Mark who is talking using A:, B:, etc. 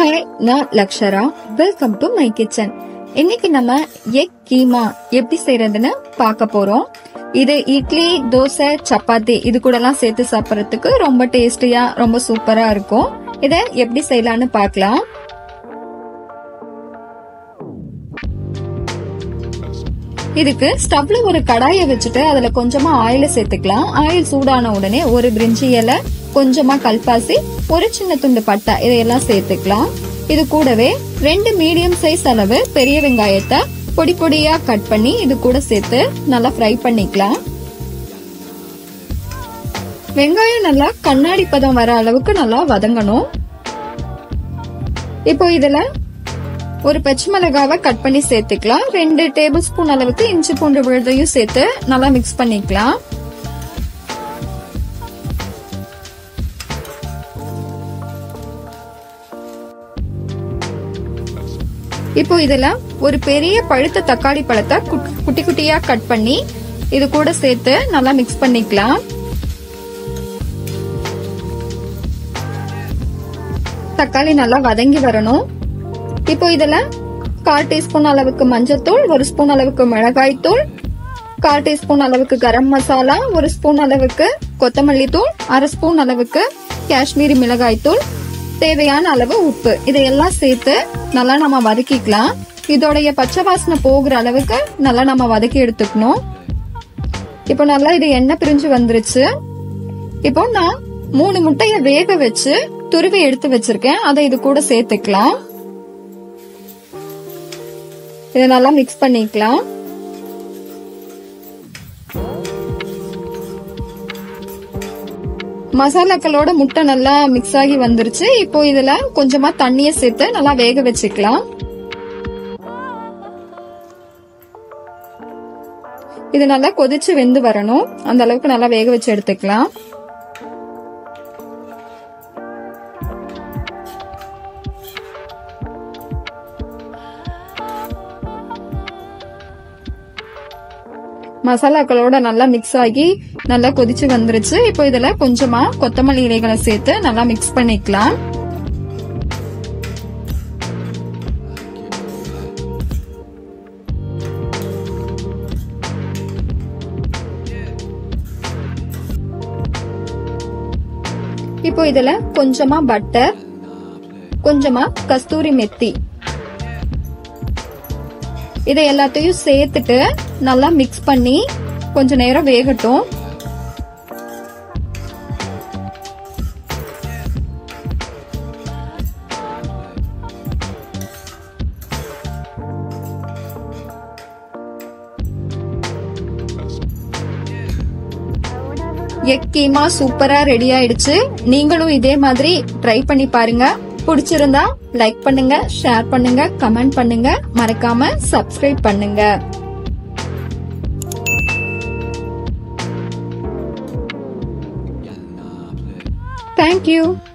A: hi நான் Lakshara welcome to my kitchen இன்னைக்கு நம்ம எக் கீமா எப்படி செய்யறதுன்னு பார்க்க போறோம் இது இட்லி தோசை சப்பாத்தி இது கூட எல்லாம் சேர்த்து சாப்பிடறதுக்கு ரொம்ப டேஸ்டியா ரொம்ப சூப்பரா இருக்கும் இத எப்படி செய்யலாம்னு பார்க்கலாம் இதுக்கு ஸ்டவ்ல ஒரு கடாயை வச்சுட்டு அதுல கொஞ்சமா ஆயில சேர்த்துக்கலாம் ஆயில் சூடான உடனே ஒரு பிரிஞ்சி இலை கொஞ்சமா கல்பாசி ஒரு சின்ன துண்டு பட்டை இதையெல்லாம் சேர்த்துக்கலாம் இது கூடவே ரெண்டு மீடியம் சைஸ் அளவு பெரிய வெங்காயத்தை பொடி பொடியா கட் பண்ணி இது கூட சேர்த்து நல்லா ஃப்ரை பண்ணிக்கலாம் வெங்காயம் நல்லா கண்ணாடி பதம் வர அளவுக்கு நல்லா வதங்கணும் இப்போ இதுல ஒரு பச்சை மிளகாவை கட் பண்ணி சேர்த்துக்கலாம் ரெண்டு டேபிள் ஸ்பூன் அளவுக்கு இஞ்சி பூண்டு விழுதையும் சேர்த்து நல்லா மிக்ஸ் பண்ணிக்கலாம் இப்போ இதுல ஒரு பெரிய பழுத்த தக்காளி பழத்தை குட்டி குட்டியா கட் பண்ணி இது கூட சேர்த்து நல்லா மிக்ஸ் பண்ணிக்கலாம் தக்காளி நல்லா வதங்கி வரணும் இப்போ இதுல கால் டீஸ்பூன் அளவுக்கு மஞ்சத்தூள் ஒரு ஸ்பூன் அளவுக்கு மிளகாய் தூள் கால் டீஸ்பூன் அளவுக்கு கரம் மசாலா ஒரு ஸ்பூன் அளவுக்கு கொத்தமல்லி தூள் அரை ஸ்பூன் அளவுக்கு காஷ்மீரி மிளகாய் தூள் தேவையான அளவு உப்பு இதையெல்லாம் சேர்த்து நல்லா நம்ம வதக்கிக்கலாம் இதோடைய பச்சை வாசனை போகிற அளவுக்கு நல்லா நம்ம வதக்கி எடுத்துக்கணும் இப்போ நல்லா இது எண்ணெய் பிரிஞ்சு வந்துருச்சு இப்போ நான் மூணு முட்டைய வேக வச்சு துருவி எடுத்து வச்சிருக்கேன் அதை இது கூட சேர்த்துக்கலாம் இதை நல்லா மிக்ஸ் பண்ணிக்கலாம் மசாலாக்களோட முட்டை நல்லா மிக்ஸ் ஆகி வந்துருச்சு இப்போ இதுல கொஞ்சமா தண்ணிய சேர்த்து நல்லா வேக வச்சுக்கலாம் இது நல்லா கொதிச்சு வெந்து வரணும் அந்த அளவுக்கு நல்லா வேக வச்சு எடுத்துக்கலாம் மசாலாக்களோட நல்லா மிக்ஸ் ஆகி நல்லா கொதிச்சு வந்துருச்சு இப்போ இதுல கொஞ்சமா கொத்தமல்லி இலைகளை சேர்த்து நல்லா மிக்ஸ் பண்ணிக்கலாம் இப்போ இதுல கொஞ்சமா பட்டர் கொஞ்சமா கஸ்தூரி மெத்தி இதை எல்லாத்தையும் சேர்த்துட்டு நல்லா மிக்ஸ் பண்ணி கொஞ்ச நேரம் வேகட்டும் எக் கீமா சூப்பரா ரெடி ஆயிடுச்சு நீங்களும் இதே மாதிரி ட்ரை பண்ணி பாருங்க பிடிச்சிருந்தா லைக் பண்ணுங்க ஷேர் பண்ணுங்க கமெண்ட் பண்ணுங்க மறக்காம சப்ஸ்கிரைப் பண்ணுங்க தேங்க்யூ